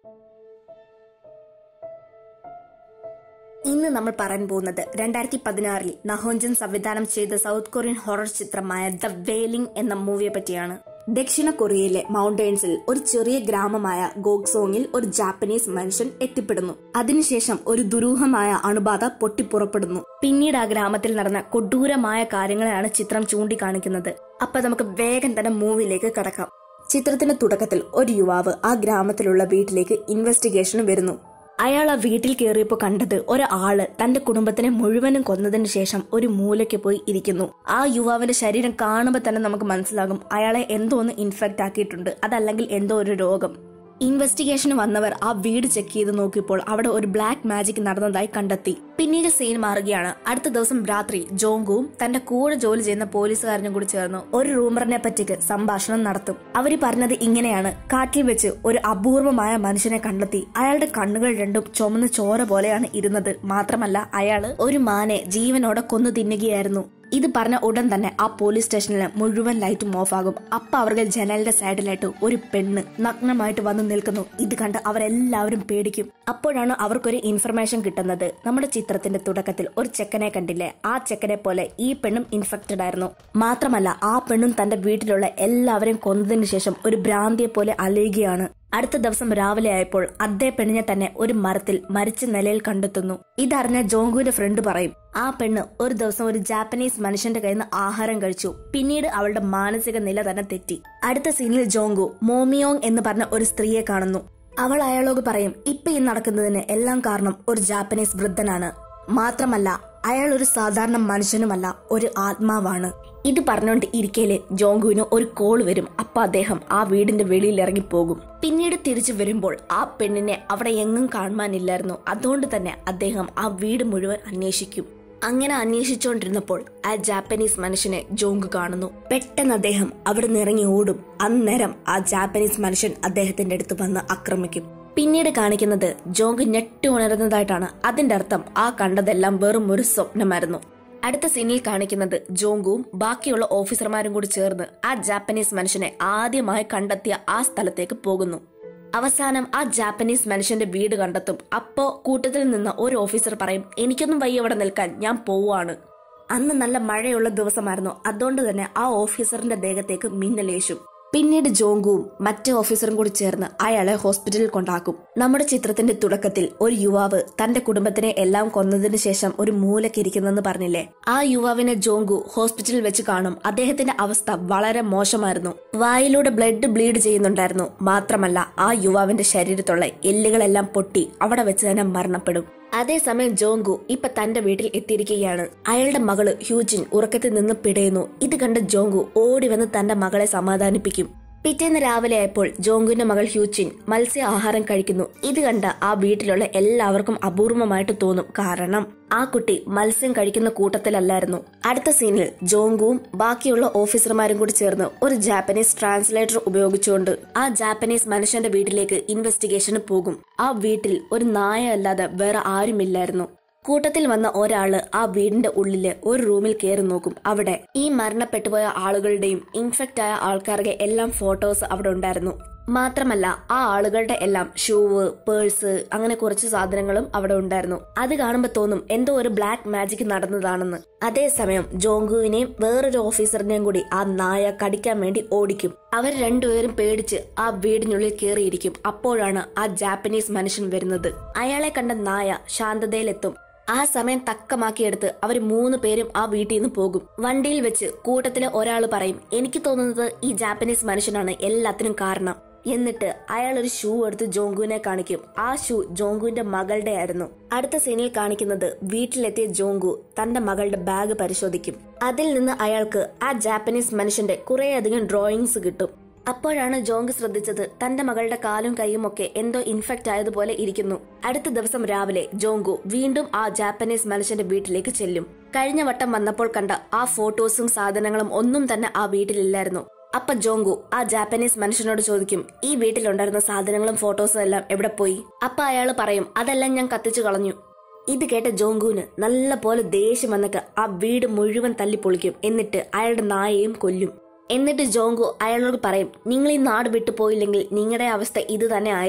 ഇന്ന് നമ്മൾ പറയാൻ പോകുന്നത് രണ്ടായിരത്തി പതിനാറിൽ നഹോഞ്ചൻ സംവിധാനം ചെയ്ത സൗത്ത് കൊറിയൻ ഹൊറർ ചിത്രമായ ദ വേലിംഗ് എന്ന മൂവിയെ പറ്റിയാണ് ദക്ഷിണ കൊറിയയിലെ മൗണ്ടൈൻസിൽ ഒരു ചെറിയ ഗ്രാമമായ ഗോക്സോങ്ങിൽ ഒരു ജാപ്പനീസ് മനുഷ്യൻ എത്തിപ്പെടുന്നു അതിനുശേഷം ഒരു ദുരൂഹമായ അണുബാധ പൊട്ടിപ്പുറപ്പെടുന്നു പിന്നീട് ആ ഗ്രാമത്തിൽ നടന്ന കൊടൂരമായ കാര്യങ്ങളെയാണ് ചിത്രം ചൂണ്ടിക്കാണിക്കുന്നത് അപ്പൊ നമുക്ക് വേഗം തന്നെ മൂവിയിലേക്ക് കടക്കാം ചിത്രത്തിന്റെ തുടക്കത്തിൽ ഒരു യുവാവ് ആ ഗ്രാമത്തിലുള്ള വീട്ടിലേക്ക് ഇൻവെസ്റ്റിഗേഷന് വരുന്നു അയാൾ ആ വീട്ടിൽ കയറിയപ്പോൾ കണ്ടത് ഒരാള് തന്റെ കുടുംബത്തിനെ മുഴുവനും കൊന്നതിന് ശേഷം ഒരു മൂലയ്ക്ക് പോയി ഇരിക്കുന്നു ആ യുവാവിന്റെ ശരീരം കാണുമ്പോൾ തന്നെ നമുക്ക് മനസ്സിലാകും അയാളെ എന്തോ ഒന്ന് ഇൻഫെക്റ്റ് ആക്കിയിട്ടുണ്ട് അതല്ലെങ്കിൽ എന്തോ ഒരു രോഗം ഇൻവെസ്റ്റിഗേഷന് വന്നവർ ആ വീട് ചെക്ക് ചെയ്ത് നോക്കിയപ്പോൾ അവിടെ ഒരു ബ്ലാക്ക് മാജിക് നടന്നതായി കണ്ടെത്തി പിന്നീട് സീൻ മാറുകയാണ് അടുത്ത ദിവസം രാത്രി ജോങ്കുവും തന്റെ കൂടെ ജോലി ചെയ്യുന്ന പോലീസുകാരനും കൂടി ചേർന്ന് ഒരു റൂമറിനെ പറ്റിക്ക് സംഭാഷണം നടത്തും അവര് പറഞ്ഞത് ഇങ്ങനെയാണ് കാട്ടിൽ വെച്ച് ഒരു അപൂർവമായ മനുഷ്യനെ കണ്ടെത്തി അയാളുടെ കണ്ണുകൾ രണ്ടും ചുമന്ന് ചോര പോലെയാണ് ഇരുന്നത് മാത്രമല്ല അയാള് ഒരു മാനെ ജീവനോടെ കൊന്നു തിന്നുകയായിരുന്നു ഇത് പറഞ്ഞ ഉടൻ തന്നെ ആ പോലീസ് സ്റ്റേഷനിൽ മുഴുവൻ ലൈറ്റും ഓഫ് ആകും അപ്പൊ അവർക്ക് ജനലിന്റെ സൈഡിലായിട്ട് ഒരു പെണ്ണ് നഗ്നമായിട്ട് വന്ന് നിൽക്കുന്നു ഇത് കണ്ട് അവരെല്ലാവരും പേടിക്കും അപ്പോഴാണ് അവർക്കൊരു ഇൻഫർമേഷൻ കിട്ടുന്നത് നമ്മുടെ ചിത്രത്തിന്റെ തുടക്കത്തിൽ ഒരു ചെക്കനെ കണ്ടില്ലേ ആ ചെക്കനെ പോലെ ഈ പെണ്ണും ഇൻഫെക്റ്റഡ് ആയിരുന്നു മാത്രമല്ല ആ പെണ്ണും തന്റെ വീട്ടിലുള്ള എല്ലാവരെയും കൊന്നതിന് ശേഷം ഒരു ഭ്രാന്തിയെ പോലെ അലയുകയാണ് അടുത്ത ദിവസം രാവിലെ ആയപ്പോൾ അതേ പെണ്ണിനെ തന്നെ ഒരു മരത്തിൽ മരിച്ച നിലയിൽ കണ്ടെത്തുന്നു ഇതറിഞ്ഞ ജോങ്കുവിന്റെ ഫ്രണ്ട് പറയും ആ പെണ്ണ് ഒരു ദിവസം ഒരു ജാപ്പനീസ് മനുഷ്യന്റെ കയ്യിൽ നിന്ന് ആഹാരം കഴിച്ചു പിന്നീട് അവളുടെ മാനസിക നില തന്നെ തെറ്റി അടുത്ത സീനിൽ ജോങ്കു മോമിയോങ് എന്ന് പറഞ്ഞ ഒരു സ്ത്രീയെ കാണുന്നു അവൾ അയാളോട് പറയും ഇപ്പൊ ഈ നടക്കുന്നതിന് എല്ലാം കാരണം ഒരു ജാപ്പനീസ് വൃദ്ധനാണ് മാത്രമല്ല അയാൾ ഒരു സാധാരണ മനുഷ്യനുമല്ല ഒരു ആത്മാവാണ് ഇത് പറഞ്ഞുകൊണ്ട് ഇരിക്കയില് ജോങ്കുവിന് ഒരു കോൾ വരും അപ്പൊ അദ്ദേഹം ആ വീടിന്റെ വെളിയിൽ ഇറങ്ങിപ്പോകും പിന്നീട് തിരിച്ചു വരുമ്പോൾ ആ പെണ്ണിനെ അവിടെ എങ്ങും കാണുവാനില്ലായിരുന്നു അതുകൊണ്ട് തന്നെ അദ്ദേഹം ആ വീട് മുഴുവൻ അന്വേഷിക്കും അങ്ങനെ അന്വേഷിച്ചുകൊണ്ടിരുന്നപ്പോൾ ആ ജാപ്പനീസ് മനുഷ്യനെ ജോങ്ക് കാണുന്നു പെട്ടെന്ന് അദ്ദേഹം അവിടെ നിന്ന് ഇറങ്ങി ഓടും അന്നേരം ആ ജാപ്പനീസ് മനുഷ്യൻ അദ്ദേഹത്തിന്റെ അടുത്ത് വന്ന് ആക്രമിക്കും പിന്നീട് കാണിക്കുന്നത് ജോങ്ക് ഞെട്ടി ഉണരുന്നതായിട്ടാണ് അതിന്റെ അർത്ഥം ആ കണ്ടതെല്ലാം വെറും ഒരു സ്വപ്നമായിരുന്നു അടുത്ത സീനിൽ കാണിക്കുന്നത് ജോങ്കുവും ബാക്കിയുള്ള ഓഫീസർമാരും കൂടി ചേർന്ന് ആ ജാപ്പനീസ് മനുഷ്യനെ ആദ്യമായി കണ്ടെത്തിയ ആ സ്ഥലത്തേക്ക് പോകുന്നു അവസാനം ആ ജാപ്പനീസ് മനുഷ്യന്റെ വീട് കണ്ടെത്തും അപ്പോ കൂട്ടത്തിൽ നിന്ന് ഒരു ഓഫീസർ പറയും എനിക്കൊന്നും വയ്യ അവിടെ നിൽക്കാൻ ഞാൻ പോവാണ് അന്ന് നല്ല മഴയുള്ള ദിവസമായിരുന്നു അതുകൊണ്ട് തന്നെ ആ ഓഫീസറിന്റെ ദേഹത്തേക്ക് മിന്നലേശും പിന്നീട് ജോങ്കുവും മറ്റേ ഓഫീസറും കൂടി ചേർന്ന് അയാളെ ഹോസ്പിറ്റലിൽ കൊണ്ടാക്കും നമ്മുടെ ചിത്രത്തിന്റെ തുടക്കത്തിൽ ഒരു യുവാവ് തന്റെ കുടുംബത്തിനെ എല്ലാം കൊന്നതിന് ശേഷം ഒരു മൂലക്കിരിക്കുന്നെന്ന് പറഞ്ഞില്ലേ ആ യുവാവിനെ ജോങ്കു ഹോസ്പിറ്റലിൽ വെച്ച് കാണും അദ്ദേഹത്തിന്റെ അവസ്ഥ വളരെ മോശമായിരുന്നു വായിലൂടെ ബ്ലഡ് ബ്ലീഡ് ചെയ്യുന്നുണ്ടായിരുന്നു മാത്രമല്ല ആ യുവാവിന്റെ ശരീരത്തുള്ള എല്ലുകളെല്ലാം പൊട്ടി അവിടെ വെച്ച് തന്നെ മരണപ്പെടും അതേസമയം ജോങ്കു ഇപ്പൊ തന്റെ വീട്ടിൽ എത്തിയിരിക്കുകയാണ് അയാളുടെ മകള് ഹ്യൂജിൻ ഉറക്കത്തിൽ നിന്ന് പിടയുന്നു ഇത് കണ്ട ജോങ്കു ഓടി വന്ന് തന്റെ മകളെ സമാധാനിപ്പിക്കും പിറ്റേന്ന് രാവിലെ ആയപ്പോൾ ജോങ്കുവിന്റെ മകൾ ഹ്യൂച്ചിൻ മത്സ്യ ആഹാരം കഴിക്കുന്നു ഇത് കണ്ട ആ വീട്ടിലുള്ള എല്ലാവർക്കും അപൂർവമായിട്ട് തോന്നും കാരണം ആ കുട്ടി മത്സ്യം കഴിക്കുന്ന കൂട്ടത്തിലല്ലായിരുന്നു അടുത്ത സീനിൽ ജോങ്കുവും ബാക്കിയുള്ള ഓഫീസർമാരും കൂടി ചേർന്ന് ഒരു ജാപ്പനീസ് ട്രാൻസ്ലേറ്റർ ഉപയോഗിച്ചുകൊണ്ട് ആ ജാപ്പനീസ് മനുഷ്യന്റെ വീട്ടിലേക്ക് ഇൻവെസ്റ്റിഗേഷന് പോകും ആ വീട്ടിൽ ഒരു നായ അല്ലാതെ വേറെ ആരുമില്ലായിരുന്നു കൂട്ടത്തിൽ വന്ന ഒരാള് ആ വീടിന്റെ ഉള്ളില് ഒരു റൂമിൽ കയറി നോക്കും അവിടെ ഈ മരണപ്പെട്ടുപോയ ആളുകളുടെയും ഇൻഫെക്റ്റ് ആയ ആൾക്കാരുടെ എല്ലാം ഫോട്ടോസ് അവിടെ ഉണ്ടായിരുന്നു മാത്രമല്ല ആ ആളുകളുടെ എല്ലാം ഷൂവ് പേഴ്സ് അങ്ങനെ കുറച്ച് സാധനങ്ങളും അവിടെ ഉണ്ടായിരുന്നു അത് കാണുമ്പോൾ തോന്നും എന്തോ ഒരു ബ്ലാക്ക് മാജിക് നടന്നതാണെന്ന് അതേസമയം ജോങ്കുവിനെയും വേറൊരു ഓഫീസറിനെയും കൂടി ആ നായ കടിക്കാൻ വേണ്ടി ഓടിക്കും അവർ രണ്ടുപേരും പേടിച്ച് ആ വീടിനുള്ളിൽ കയറിയിരിക്കും അപ്പോഴാണ് ആ ജാപ്പനീസ് മനുഷ്യൻ വരുന്നത് അയാളെ കണ്ട നായ ശാന്തതയിലെത്തും ആ സമയം തക്കമാക്കിയെടുത്ത് അവർ മൂന്ന് പേരും ആ വീട്ടിൽ നിന്ന് പോകും വണ്ടിയിൽ വെച്ച് കൂട്ടത്തിലെ ഒരാൾ പറയും എനിക്ക് തോന്നുന്നത് ഈ ജാപ്പനീസ് മനുഷ്യനാണ് എല്ലാത്തിനും കാരണം എന്നിട്ട് അയാൾ ഒരു ഷൂ എടുത്ത് ജോങ്കുവിനെ കാണിക്കും ആ ഷൂ ജോങ്കുവിന്റെ മകളുടെ ആയിരുന്നു അടുത്ത സീനിൽ കാണിക്കുന്നത് വീട്ടിലെത്തിയ ജോങ്കു തന്റെ മകളുടെ ബാഗ് പരിശോധിക്കും അതിൽ നിന്ന് അയാൾക്ക് ആ ജാപ്പനീസ് മനുഷ്യന്റെ കുറേയധികം ഡ്രോയിങ്സ് കിട്ടും അപ്പോഴാണ് ജോങ്ക് ശ്രദ്ധിച്ചത് തന്റെ മകളുടെ കാലും കൈയും ഒക്കെ എന്തോ ഇൻഫെക്റ്റ് ആയതുപോലെ ഇരിക്കുന്നു അടുത്ത ദിവസം രാവിലെ ജോങ്കു വീണ്ടും ആ ജാപ്പനീസ് മനുഷ്യന്റെ വീട്ടിലേക്ക് ചെല്ലും കഴിഞ്ഞ വട്ടം വന്നപ്പോൾ കണ്ട ആ ഫോട്ടോസും സാധനങ്ങളും ഒന്നും തന്നെ ആ വീട്ടിലില്ലായിരുന്നു അപ്പൊ ജോങ്കു ആ ജാപ്പനീസ് മനുഷ്യനോട് ചോദിക്കും ഈ വീട്ടിലുണ്ടായിരുന്ന സാധനങ്ങളും ഫോട്ടോസും എല്ലാം എവിടെ പോയി അപ്പൊ അയാൾ പറയും അതെല്ലാം ഞാൻ കത്തിച്ചു കളഞ്ഞു ഇത് കേട്ട ജോങ്കുവിന് നല്ല പോലെ ദേഷ്യം വന്നിട്ട് ആ വീട് മുഴുവൻ തല്ലിപ്പൊളിക്കും എന്നിട്ട് അയാളുടെ നായയും കൊല്ലും എന്നിട്ട് ജോങ്കു അയാളോട് പറയും നിങ്ങൾ ഈ നാട് വിട്ടു പോയില്ലെങ്കിൽ നിങ്ങളുടെ അവസ്ഥ ഇത് തന്നെ ആയിരിക്കും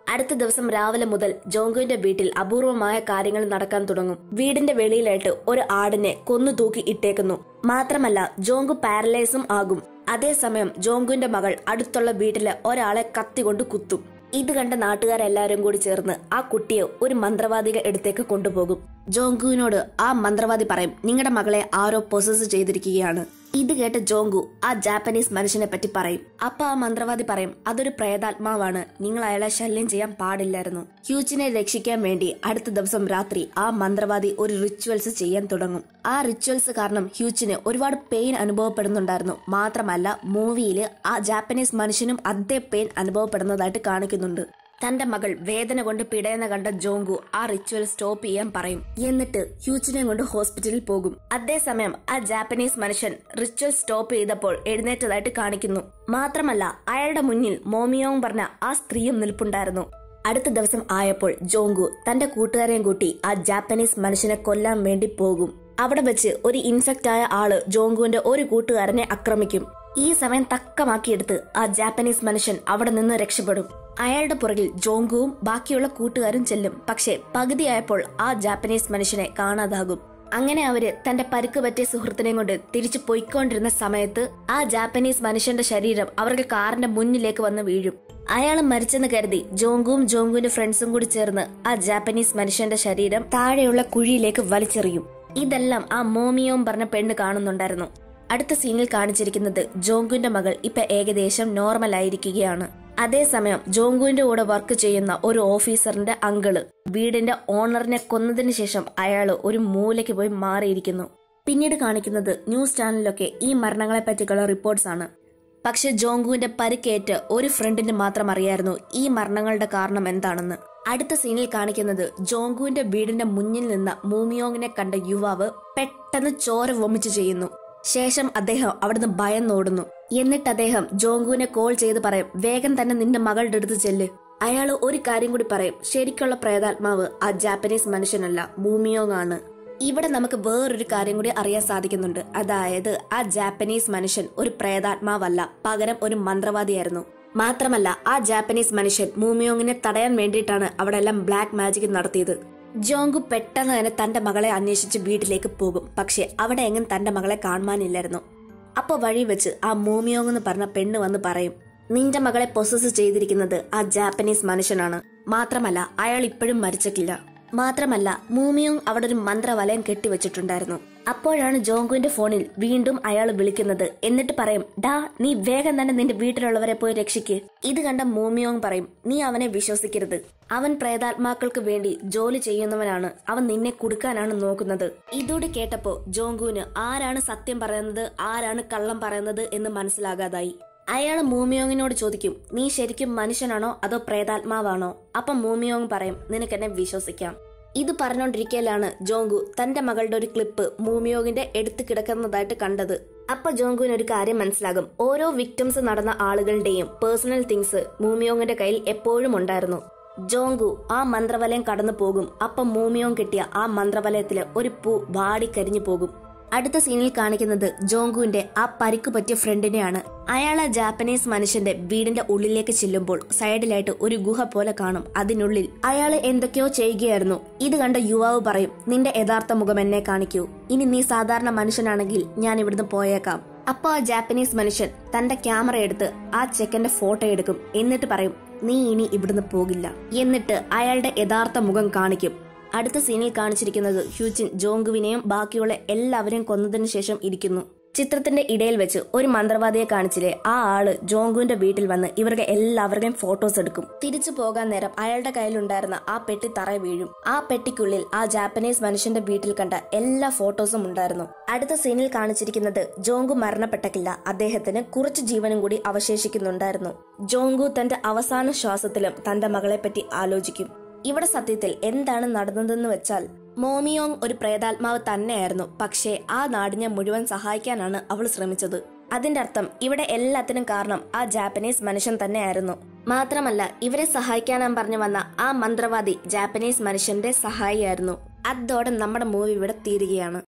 അടുത്ത ദിവസം രാവിലെ മുതൽ ജോങ്കുവിന്റെ വീട്ടിൽ അപൂർവമായ കാര്യങ്ങൾ നടക്കാൻ തുടങ്ങും വീടിന്റെ വെളിയിലായിട്ട് ഒരു ആടിനെ കൊന്നു തൂക്കി ഇട്ടേക്കുന്നു മാത്രമല്ല ജോങ്കു പാരലൈസും ആകും അതേസമയം ജോങ്കുവിന്റെ മകൾ അടുത്തുള്ള വീട്ടിലെ ഒരാളെ കത്തികൊണ്ട് കുത്തും ഇത് കണ്ട നാട്ടുകാരെല്ലാരും കൂടി ചേർന്ന് ആ കുട്ടിയെ ഒരു മന്ത്രവാദിക അടുത്തേക്ക് കൊണ്ടുപോകും ജോങ്കുവിനോട് ആ മന്ത്രവാദി പറയും നിങ്ങളുടെ മകളെ ആരോ പൊസസ് ചെയ്തിരിക്കുകയാണ് ഇത് കേട്ട് ജോങ്കു ആ ജാപ്പനീസ് മനുഷ്യനെ പറ്റി പറയും അപ്പൊ ആ മന്ത്രവാദി പറയും അതൊരു പ്രേതാത്മാവാണ് നിങ്ങൾ അയാളെ ശല്യം ചെയ്യാൻ പാടില്ലായിരുന്നു ഹ്യൂച്ചിനെ രക്ഷിക്കാൻ വേണ്ടി അടുത്ത ദിവസം രാത്രി ആ മന്ത്രവാദി ഒരു റിച്വൽസ് ചെയ്യാൻ തുടങ്ങും ആ റിച്വൽസ് കാരണം ഹ്യൂച്ചിന് ഒരുപാട് പെയിൻ അനുഭവപ്പെടുന്നുണ്ടായിരുന്നു മാത്രമല്ല മൂവിയില് ആ ജാപ്പനീസ് മനുഷ്യനും അതേ പെയിൻ അനുഭവപ്പെടുന്നതായിട്ട് കാണിക്കുന്നുണ്ട് തന്റെ മകൾ വേദന കൊണ്ട് പിടയുന്ന കണ്ട ജോങ്കു ആ റിച്വൽ സ്റ്റോപ്പ് ചെയ്യാൻ പറയും എന്നിട്ട് ഹ്യൂച്ചിനെ കൊണ്ട് ഹോസ്പിറ്റലിൽ പോകും അതേസമയം ആ ജാപ്പനീസ് മനുഷ്യൻ റിച്വൽ സ്റ്റോപ്പ് ചെയ്തപ്പോൾ എഴുന്നേറ്റതായിട്ട് കാണിക്കുന്നു മാത്രമല്ല അയാളുടെ മുന്നിൽ മോമിയോങ് പറഞ്ഞ ആ സ്ത്രീയും നിൽപ്പുണ്ടായിരുന്നു അടുത്ത ദിവസം ആയപ്പോൾ ജോങ്കു തന്റെ കൂട്ടുകാരെയും കൂട്ടി ആ ജാപ്പനീസ് മനുഷ്യനെ കൊല്ലാൻ വേണ്ടി പോകും അവിടെ വെച്ച് ഒരു ഇൻഫെക്റ്റ് ആയ ആള് ജോങ്കുവിന്റെ ഒരു കൂട്ടുകാരനെ ആക്രമിക്കും ഈ സമയം തക്കമാക്കിയെടുത്ത് ആ ജാപ്പനീസ് മനുഷ്യൻ അവിടെ നിന്ന് രക്ഷപ്പെടും അയാളുടെ പുറകിൽ ജോങ്കുവും ബാക്കിയുള്ള കൂട്ടുകാരും ചെല്ലും പക്ഷേ പകുതിയായപ്പോൾ ആ ജാപ്പനീസ് മനുഷ്യനെ കാണാതാകും അങ്ങനെ അവര് തന്റെ പരുക്ക് പറ്റിയ സുഹൃത്തിനെയും കൊണ്ട് തിരിച്ചു പോയിക്കൊണ്ടിരുന്ന സമയത്ത് ആ ജാപ്പനീസ് മനുഷ്യന്റെ ശരീരം അവർക്ക് കാറിന്റെ മുന്നിലേക്ക് വന്ന് വീഴും അയാൾ മരിച്ചെന്ന് കരുതി ജോങ്കുവും ജോങ്കുവിന്റെ ഫ്രണ്ട്സും കൂടി ചേർന്ന് ആ ജാപ്പനീസ് മനുഷ്യന്റെ ശരീരം താഴെയുള്ള കുഴിയിലേക്ക് വലിച്ചെറിയും ഇതെല്ലാം ആ മോമിയോം പറഞ്ഞ പെണ്ണ് കാണുന്നുണ്ടായിരുന്നു അടുത്ത സീനിൽ കാണിച്ചിരിക്കുന്നത് ജോങ്കുവിന്റെ മകൾ ഇപ്പൊ ഏകദേശം നോർമൽ ആയിരിക്കുകയാണ് അതേസമയം ജോങ്കുവിന്റെ കൂടെ വർക്ക് ചെയ്യുന്ന ഒരു ഓഫീസറിന്റെ അങ്കിള് വീടിന്റെ ഓണറിനെ കൊന്നതിന് ശേഷം അയാള് ഒരു മൂലയ്ക്ക് പോയി മാറിയിരിക്കുന്നു പിന്നീട് കാണിക്കുന്നത് ന്യൂസ് ചാനലിലൊക്കെ ഈ മരണങ്ങളെ പറ്റിയുള്ള റിപ്പോർട്ട്സ് ആണ് പക്ഷെ ജോങ്കുവിന്റെ പരിക്കേറ്റ് ഒരു ഫ്രണ്ടിന് മാത്രം അറിയായിരുന്നു ഈ മരണങ്ങളുടെ കാരണം എന്താണെന്ന് അടുത്ത സീനിൽ കാണിക്കുന്നത് ജോങ്കുവിന്റെ വീടിന്റെ മുന്നിൽ നിന്ന് മൂമിയോങ്ങിനെ കണ്ട യുവാവ് പെട്ടെന്ന് ചോര വൊമിച്ച് ചെയ്യുന്നു ശേഷം അദ്ദേഹം അവിടുന്ന് ഭയന്നോടുന്നു എന്നിട്ട് അദ്ദേഹം ജോങ്കുവിനെ കോൾ ചെയ്ത് പറയും വേഗം തന്നെ നിന്റെ മകളുടെ അടുത്ത് ചെല്ല് അയാൾ ഒരു കാര്യം കൂടി പറയും ശരിക്കുള്ള പ്രേതാത്മാവ് ആ ജാപ്പനീസ് മനുഷ്യനല്ല മൂമിയോങ് ആണ് ഇവിടെ നമുക്ക് വേറൊരു കാര്യം കൂടി അറിയാൻ സാധിക്കുന്നുണ്ട് അതായത് ആ ജാപ്പനീസ് മനുഷ്യൻ ഒരു പ്രേതാത്മാവല്ല പകരം ഒരു മന്ത്രവാദിയായിരുന്നു മാത്രമല്ല ആ ജാപ്പനീസ് മനുഷ്യൻ മൂമിയോങ്ങിനെ തടയാൻ വേണ്ടിയിട്ടാണ് അവിടെ എല്ലാം ബ്ലാക്ക് മാജിക് നടത്തിയത് ജോങ്കു പെട്ടെന്ന് തന്നെ തന്റെ മകളെ അന്വേഷിച്ച് വീട്ടിലേക്ക് പോകും പക്ഷെ അവിടെ എങ്ങും തന്റെ മകളെ കാണുവാനില്ലായിരുന്നു അപ്പൊ വഴി വെച്ച് ആ മൂമിയോങ് എന്ന് പറഞ്ഞ പെണ്ണ് വന്ന് പറയും നിന്റെ മകളെ പൊസസ് ചെയ്തിരിക്കുന്നത് ആ ജാപ്പനീസ് മനുഷ്യനാണ് മാത്രമല്ല അയാൾ ഇപ്പോഴും മരിച്ചിട്ടില്ല മാത്രമല്ല മൂമിയോങ് അവിടെ ഒരു മന്ത്രവലയം കെട്ടിവെച്ചിട്ടുണ്ടായിരുന്നു അപ്പോഴാണ് ജോങ്കുവിന്റെ ഫോണിൽ വീണ്ടും അയാൾ വിളിക്കുന്നത് എന്നിട്ട് പറയും ഡാ നീ വേഗം തന്നെ നിന്റെ വീട്ടിലുള്ളവരെ പോയി രക്ഷിക്ക് ഇത് കണ്ട മൂമിയോങ് പറയും നീ അവനെ വിശ്വസിക്കരുത് അവൻ പ്രേതാത്മാക്കൾക്ക് വേണ്ടി ജോലി ചെയ്യുന്നവനാണ് അവൻ നിന്നെ കുടുക്കാനാണ് നോക്കുന്നത് ഇതോടെ കേട്ടപ്പോ ജോങ്കുവിന് ആരാണ് സത്യം പറയുന്നത് ആരാണ് കള്ളം പറയുന്നത് എന്ന് മനസ്സിലാകാതായി അയാൾ മൂമിയോങ്ങിനോട് ചോദിക്കും നീ ശരിക്കും മനുഷ്യനാണോ അതോ പ്രേതാത്മാവാണോ അപ്പം മൂമിയോങ് പറയും നിനക്കെന്നെ വിശ്വസിക്കാം ഇത് പറഞ്ഞോണ്ടിരിക്കലാണ് ജോങ്കു തന്റെ മകളുടെ ഒരു ക്ലിപ്പ് മൂമിയോങ്ങിന്റെ എടുത്ത് കിടക്കുന്നതായിട്ട് കണ്ടത് അപ്പൊ ജോങ്കുവിന് ഒരു കാര്യം മനസ്സിലാകും ഓരോ വിക്ടിംസ് നടന്ന ആളുകളുടെയും പേഴ്സണൽ തിങ്സ് മൂമിയോങ്ങിന്റെ കയ്യിൽ എപ്പോഴും ഉണ്ടായിരുന്നു ജോങ്കു ആ മന്ത്രവലയം കടന്നു പോകും അപ്പം മൂമിയോങ് കിട്ടിയ ആ മന്ത്രവലയത്തില് ഒരു പൂ വാടിക്കരിഞ്ഞു പോകും അടുത്ത സീനിൽ കാണിക്കുന്നത് ജോങ്കുവിന്റെ ആ പരിക്ക് പറ്റിയ ഫ്രണ്ടിനെയാണ് അയാൾ ആ ജാപ്പനീസ് മനുഷ്യന്റെ വീടിന്റെ ഉള്ളിലേക്ക് ചെല്ലുമ്പോൾ സൈഡിലായിട്ട് ഒരു ഗുഹ പോലെ കാണും അതിനുള്ളിൽ അയാൾ എന്തൊക്കെയോ ചെയ്യുകയായിരുന്നു ഇത് കണ്ട യുവാവ് പറയും നിന്റെ യഥാർത്ഥ മുഖം എന്നെ കാണിക്കൂ ഇനി നീ സാധാരണ മനുഷ്യനാണെങ്കിൽ ഞാൻ ഇവിടുന്ന് പോയേക്കാം അപ്പൊ ആ ജാപ്പനീസ് മനുഷ്യൻ തന്റെ ക്യാമറ എടുത്ത് ആ ചെക്കന്റെ ഫോട്ടോ എടുക്കും എന്നിട്ട് പറയും നീ ഇനി ഇവിടുന്ന് പോകില്ല എന്നിട്ട് അയാളുടെ യഥാർത്ഥ മുഖം കാണിക്കും അടുത്ത സീനിൽ കാണിച്ചിരിക്കുന്നത് ഹ്യൂച്ചിൻ ജോങ്കുവിനെയും ബാക്കിയുള്ള എല്ലാവരെയും കൊന്നതിനു ശേഷം ഇരിക്കുന്നു ചിത്രത്തിന്റെ ഇടയിൽ വെച്ച് ഒരു മന്ത്രവാദിയെ കാണിച്ചില്ലേ ആ ആള് ജോങ്കുവിന്റെ വീട്ടിൽ വന്ന് ഇവരുടെ എല്ലാവരുടെയും ഫോട്ടോസ് എടുക്കും തിരിച്ചു പോകാൻ നേരം അയാളുടെ കയ്യിലുണ്ടായിരുന്ന ആ പെട്ടി തറ വീഴും ആ പെട്ടിക്കുള്ളിൽ ആ ജാപ്പനീസ് മനുഷ്യന്റെ വീട്ടിൽ കണ്ട എല്ലാ ഫോട്ടോസും ഉണ്ടായിരുന്നു അടുത്ത സീനിൽ കാണിച്ചിരിക്കുന്നത് ജോങ്കു മരണപ്പെട്ടില്ല അദ്ദേഹത്തിന് കുറച്ച് ജീവനും കൂടി അവശേഷിക്കുന്നുണ്ടായിരുന്നു ജോങ്കു തന്റെ അവസാന ശ്വാസത്തിലും തന്റെ മകളെ പറ്റി ആലോചിക്കും ഇവിടെ സത്യത്തിൽ എന്താണ് നടന്നതെന്ന് വെച്ചാൽ മോമിയോങ് ഒരു പ്രേതാത്മാവ് തന്നെയായിരുന്നു പക്ഷേ ആ നാടിനെ മുഴുവൻ സഹായിക്കാനാണ് അവൾ ശ്രമിച്ചത് അതിന്റെ അർത്ഥം ഇവിടെ എല്ലാത്തിനും കാരണം ആ ജാപ്പനീസ് മനുഷ്യൻ തന്നെയായിരുന്നു മാത്രമല്ല ഇവരെ സഹായിക്കാനാൻ പറഞ്ഞു വന്ന ആ മന്ത്രവാദി ജാപ്പനീസ് മനുഷ്യന്റെ സഹായിയായിരുന്നു അതോടെ നമ്മുടെ മൂവി ഇവിടെ തീരുകയാണ്